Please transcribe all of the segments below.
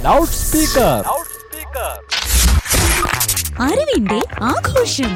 loud speaker അറിവിന്റെ ആഘോഷം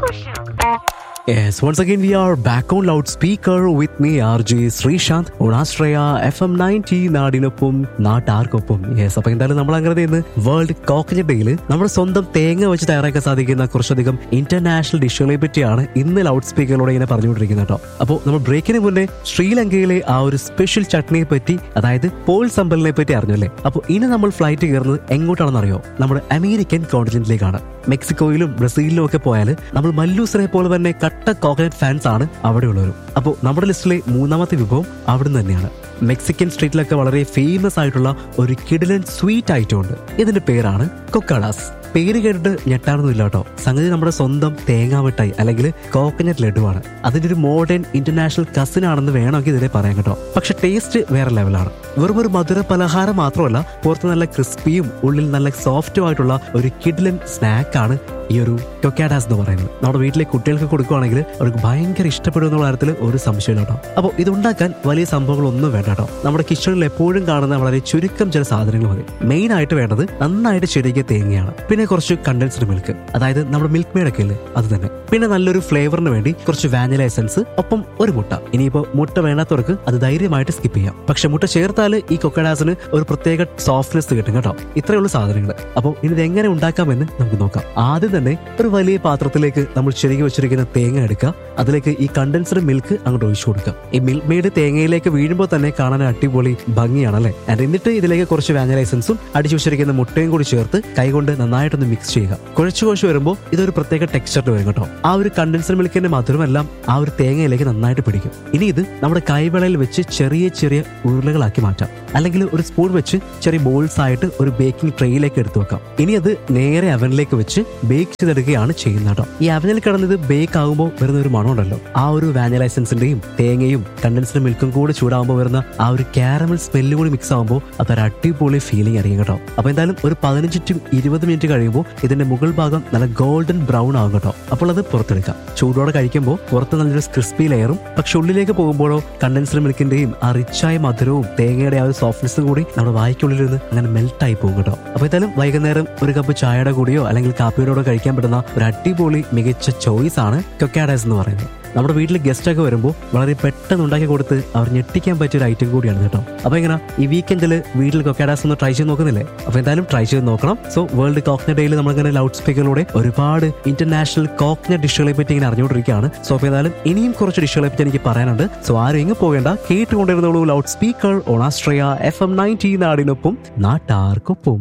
Yes, once again we are back on loudspeaker with me RJ Sreesanth on Astraya FM 90 നാടിനൊപ്പം നാട്ടാർക്കൊപ്പം yes അപ്പൊ എന്തായാലും നമ്മൾ അങ്ങനെ ഇന്ന് വേൾഡ് കോക്കനട്ട് ഡേയിൽ നമ്മുടെ സ്വന്തം തേങ്ങ വെച്ച് തയ്യാറാക്കാൻ സാധിക്കുന്ന കുറച്ചധികം ഇന്റർനാഷണൽ ഡിഷുകളെ പറ്റിയാണ് ഇന്ന് ലൗഡ് സ്പീക്കറിലൂടെ ഇങ്ങനെ പറഞ്ഞുകൊണ്ടിരിക്കുന്നത് കേട്ടോ അപ്പോൾ നമ്മൾ ബ്രേക്കിന് മുന്നേ ശ്രീലങ്കയിലെ ആ ഒരു സ്പെഷ്യൽ ചട്നിയെ പറ്റി അതായത് പോൾ സമ്പലിനെ പറ്റി അറിഞ്ഞല്ലേ അപ്പോൾ ഇനി നമ്മൾ ഫ്ലൈറ്റ് കയറുന്നത് എങ്ങോട്ടാണെന്ന് അറിയോ നമ്മുടെ അമേരിക്കൻ കോണ്ടിനെന്റിലേക്കാണ് മെക്സിക്കോയിലും ബ്രസീലിലും ഒക്കെ പോയാൽ നമ്മൾ മല്ലൂസിനെ പോലെ തന്നെ കട്ട കോക്കനട്ട് ഫാൻസ് ആണ് അവിടെയുള്ളവരും അപ്പോൾ നമ്മുടെ ലിസ്റ്റിലെ മൂന്നാമത്തെ വിഭവം അവിടുന്ന് തന്നെയാണ് മെക്സിക്കൻ സ്ട്രീറ്റിലൊക്കെ വളരെ ഫേമസ് ആയിട്ടുള്ള ഒരു കിഡിലൻ സ്വീറ്റ് ഐറ്റം ഉണ്ട് ഇതിന്റെ പേരാണ് കൊക്കാഡാസ് പേര് കേട്ടിട്ട് ഞെട്ടാനൊന്നുമില്ല കേട്ടോ സംഗതി നമ്മുടെ സ്വന്തം തേങ്ങാ മിഠായി അല്ലെങ്കിൽ കോക്കനട്ട് ലഡുവാണ് അതിന്റെ ഒരു മോഡേൺ ഇന്റർനാഷണൽ കസിൻ ആണെന്ന് വേണമെങ്കിൽ ഇതിനെ പറയാം കേട്ടോ പക്ഷെ ടേസ്റ്റ് വേറെ ലെവലാണ് വെറും ഒരു മധുര പലഹാരം മാത്രമല്ല പുറത്ത് നല്ല ക്രിസ്പിയും ഉള്ളിൽ നല്ല സോഫ്റ്റും ആയിട്ടുള്ള ഒരു കിഡ്ലൻ സ്നാക്കാണ് ഈ ഒരു ടൊക്കാഡാസ് എന്ന് പറയുന്നത് നമ്മുടെ വീട്ടിലെ കുട്ടികൾക്ക് കൊടുക്കുകയാണെങ്കിൽ അവർക്ക് ഭയങ്കര ഇഷ്ടപ്പെടും എന്നുള്ള കാര്യത്തിൽ ഒരു സംശയമില്ല കേട്ടോ അപ്പോൾ ഇതുണ്ടാക്കാൻ വലിയ സംഭവങ്ങളൊന്നും വേണ്ട കേട്ടോ നമ്മുടെ കിച്ചണിൽ എപ്പോഴും കാണുന്ന വളരെ ചുരുക്കം ചില സാധനങ്ങൾ മതി മെയിൻ ആയിട്ട് വേണ്ടത് നന്നായിട്ട് ചെറിയ തേങ്ങയാണ് പിന്നെ കുറച്ച് കണ്ടൻസ്ഡ് മിൽക്ക് അതായത് നമ്മുടെ മിൽക്ക് മെയ്ഡ് ഒക്കെ ഇല്ലേ അത് തന്നെ പിന്നെ നല്ലൊരു ഫ്ലേവറിന് വേണ്ടി കുറച്ച് വാനില എസൻസ് ഒപ്പം ഒരു മുട്ട ഇനിയിപ്പോ മുട്ട വേണ്ടാത്തവർക്ക് അത് ധൈര്യമായിട്ട് സ്കിപ്പ് ചെയ്യാം പക്ഷെ മുട്ട ചേർത്താൽ ഈ കൊക്കഡാസിന് ഒരു പ്രത്യേക സോഫ്റ്റ്നെസ് കിട്ടും കേട്ടോ ഇത്രയുള്ള സാധനങ്ങൾ അപ്പോൾ ഇനി ഇത് എങ്ങനെ ഉണ്ടാക്കാമെന്ന് നമുക്ക് നോക്കാം ആദ്യം തന്നെ ഒരു വലിയ പാത്രത്തിലേക്ക് നമ്മൾ ചെറുകി വെച്ചിരിക്കുന്ന തേങ്ങ എടുക്കുക അതിലേക്ക് ഈ കണ്ടൻസ്ഡ് മിൽക്ക് അങ്ങോട്ട് ഒഴിച്ചു കൊടുക്കുക ഈ മിൽക്ക് മെയ്ഡ് തേങ്ങയിലേക്ക് വീഴുമ്പോൾ തന്നെ കാണാൻ അടിപൊളി ഭംഗിയാണല്ലേ And എന്നിട്ട് ഇതിലേക്ക് കുറച്ച് വാനില എസൻസും അടിച്ചു വെച്ചിരിക്കുന്ന മുട്ടയും കൂടി ചേർത്ത് കൈകൊണ്ട് നന്നായിട്ടൊന്ന് മിക്സ് ചെയ്യുക കുഴച്ചു കുഴച്ച് വരുമ്പോൾ ഇതൊരു പ്രത്യേക ടെക്സ്ചറിൽ വരും കേട്ടോ ആ ഒരു കണ്ടൻസ്ഡ് മിൽക്കിന്റെ മധുരമെല്ലാം ആ ഒരു തേങ്ങയിലേക്ക് നന്നായിട്ട് പിടിക്കും ഇനി ഇത് നമ്മുടെ കൈവിളയിൽ വെച്ച് ചെറിയ ചെറിയ ഉരുളകളാക്കി മാറ്റാം അല്ലെങ്കിൽ ഒരു സ്പൂൺ വെച്ച് ചെറിയ ബോൾസ് ആയിട്ട് ഒരു ബേക്കിംഗ് ട്രേയിലേക്ക് എടുത്തു വെക്കാം ഇനി അത് നേരെ അവനിലേക്ക് വെച്ച് ബേക്ക് ചെയ്തെടുക്കുകയാണ് ചെയ്യുന്നത് കേട്ടോ ഈ അവനിൽ കിടന്നത് ബേക്ക് ആകുമ്പോൾ വരുന്ന ഒരു മണം ഉണ്ടല്ലോ ആ ഒരു വാനില എസൻസിന്റെയും തേങ്ങയും കണ്ടൻസ്ഡ് മിൽക്കും കൂടി ചൂടാകുമ്പോൾ വരുന്ന ആ ഒരു കാരമൽ സ്മെല്ല് കൂടി മിക്സ് ആകുമ്പോൾ അതൊരു അടിപൊളി ഫീലിംഗ് ആയിരിക്കും കേട്ടോ അപ്പൊ എന്തായാലും ഒരു പതിനഞ്ച് ടു ഇരുപത് മിനിറ്റ് കഴിയുമ്പോൾ ഇതിന്റെ മുകൾ ഭാഗം നല്ല ഗോൾഡൻ ബ്രൗൺ ആകും കേട്ടോ അപ്പോൾ അത് പുറത്തെടുക്കാം ചൂടോടെ കഴിക്കുമ്പോൾ പുറത്ത് നല്ലൊരു ക്രിസ്പി ലെയറും പക്ഷെ ഉള്ളിലേക്ക് പോകുമ്പോഴോ കണ്ടൻസ്ഡ് മിൽക്കിന്റെയും ആ റിച്ചായ മധുരവും തേങ്ങയുടെ ആ ഒരു സോഫ്റ്റ്നെസ്സും കൂടി നമ്മുടെ വായ്ക്കുള്ളിൽ നിന്ന് അങ്ങനെ മെൽറ്റ് ആയി പോകും കേട്ടോ അപ്പൊ എന്തായാലും വൈകുന്നേരം ഒരു കപ്പ് ചായയുടെ കൂടിയോ അല്ലെങ്കിൽ കാപ്പിയോടോ കഴിക്കാൻ പറ്റുന്ന ഒരു അടിപൊളി മികച്ച ചോയ്സ് ആണ് കൊക്കാഡാസ് എന്ന് പറയുന്നത് നമ്മുടെ വീട്ടിൽ ഗസ്റ്റ് ഒക്കെ വരുമ്പോൾ വളരെ പെട്ടെന്ന് ഉണ്ടാക്കി കൊടുത്ത് അവർ ഞെട്ടിക്കാൻ പറ്റിയ ഒരു ഐറ്റം കൂടിയാണ് കേട്ടോ അപ്പൊ എങ്ങനെ ഈ വീക്കെൻഡിൽ വീട്ടിൽ കൊക്കാഡാസ് ഒന്ന് ട്രൈ ചെയ്ത് നോക്കുന്നില്ലേ അപ്പൊ എന്തായാലും ട്രൈ ചെയ്ത് നോക്കണം സോ വേൾഡ് കോക്ന ഡേയിൽ നമ്മളിങ്ങനെ ലൗഡ് സ്പീക്കറിലൂടെ ഒരുപാട് ഇന്റർനാഷണൽ കോക്ന ഡിഷുകളെ പറ്റി ഇങ്ങനെ അറിഞ്ഞുകൊണ്ടിരിക്കുകയാണ് സോ അപ്പൊ എന്തായാലും ഇനിയും കുറച്ച് ഡിഷുകളെ പറ്റി എനിക്ക് പറയാനുണ്ട് സോ ആരും എങ്ങ് പോകേണ്ട കേട്ടുകൊണ്ടിരുന്നോളൂ ലൗഡ് സ്പീക്കർ ഓണാസ്ട്രയ എഫ് എം നയൻറ്റി നാടിനൊപ്പം നാട്ടാർക്കൊപ്പം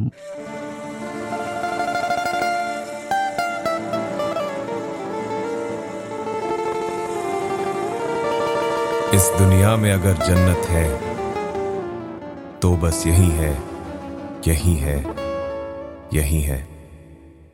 इस दुनिया में अगर जन्नत है तो बस यही है यही है यही है